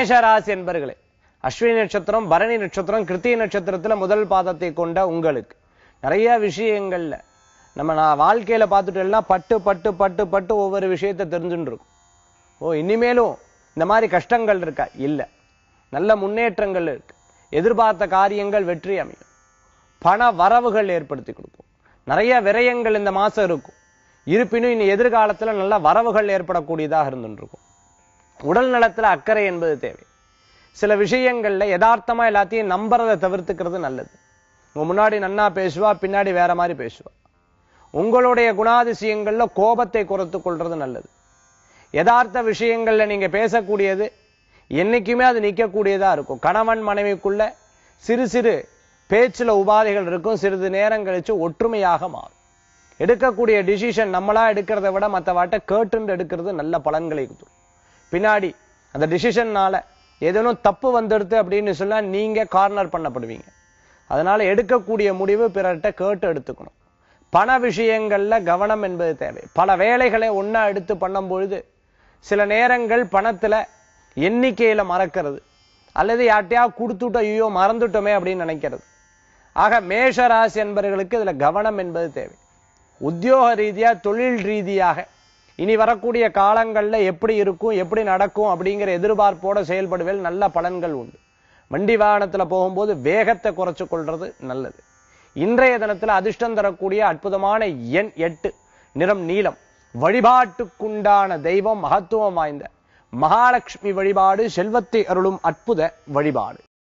மேஷராசி என்பர்களே அஸ்வினி நட்சத்திரம் பரணி நட்சத்திரம் கிருத்திகை நட்சத்திரத்துல முதல் பாதத்தை கொண்ட உங்களுக்கு நிறைய விஷயங்கள்ல நம்ம நான் வாழ்க்கையில பார்த்துட்டோம்னா பட்டு பட்டு பட்டு பட்டு ஒவ்வொரு விஷயத்தை தெரிஞ்சுட்டு இருக்கும் ஓ இனிமேலும் இந்த மாதிரி கஷ்டங்கள் இருக்கா இல்ல நல்ல முன்னேற்றங்கள் இருக்கு எதிர்பார்த்த காரியங்கள் வெற்றி அமையும் பண வரவுகள் ஏற்படுத்தி கொடுக்கும் நிறைய விரயங்கள் இந்த மாசம் இருக்கும் இருப்பினும் இனி எதிர்காலத்துல நல்ல வரவுகள் ஏற்படக்கூடியதாக இருந்துட்டு இருக்கும் உடல் நலத்துல அக்கறை என்பது தேவை சில விஷயங்கள்ல யதார்த்தமா எல்லாத்தையும் நம்புறதை தவிர்த்துக்கிறது நல்லது உங்க முன்னாடி நன்னா பேசுவா பின்னாடி வேற மாதிரி பேசுவா உங்களுடைய குணாதிசயங்கள்ல கோபத்தை குறைத்துக் கொள்றது நல்லது யதார்த்த விஷயங்கள்ல நீங்க பேசக்கூடியது என்னைக்குமே அது நிக்கக்கூடியதா இருக்கும் கணவன் மனைவிக்குள்ள சிறு சிறு பேச்சுல உபாதைகள் இருக்கும் சிறிது நேரம் கழிச்சு ஒற்றுமையாக மாறும் எடுக்கக்கூடிய டிசிஷன் நம்மளா எடுக்கிறத விட மற்றவாட்ட கேட்டுன்னு எடுக்கிறது நல்ல பலன்களை கொடுக்கும் பின்னாடி அந்த டிசிஷன்னால ஏதேனும் தப்பு வந்துடுது அப்படின்னு சொன்னா நீங்க கார்னர் பண்ணப்படுவீங்க அதனால எடுக்கக்கூடிய முடிவு பிறர்கிட்ட கேட்டு எடுத்துக்கணும் பண விஷயங்கள்ல கவனம் என்பது தேவை பல வேலைகளை ஒண்ணா எடுத்து பண்ணும் பொழுது சில நேரங்கள் பணத்துல எண்ணிக்கையில மறக்கிறது அல்லது யார்ட்டையா கொடுத்துட்டோம் ஐயோ மறந்துட்டோமே அப்படின்னு நினைக்கிறது ஆக மேஷ ராசி என்பவர்களுக்கு இதுல கவனம் என்பது தேவை உத்தியோக ரீதியா தொழில் ரீதியாக இனி வரக்கூடிய காலங்கள்ல எப்படி இருக்கும் எப்படி நடக்கும் அப்படிங்கிற எதிர்பார்ப்போட செயல்படுவேல் நல்ல பலன்கள் உண்டு வண்டி வாகனத்துல போகும்போது வேகத்தை குறைச்சு கொள்றது நல்லது இன்றைய தினத்துல அதிர்ஷ்டம் தரக்கூடிய அற்புதமான எண் எட்டு நிறம் நீலம் வழிபாட்டுக்குண்டான தெய்வம் மகத்துவம் வாய்ந்த மகாலட்சுமி வழிபாடு செல்வத்தை அருளும் அற்புத வழிபாடு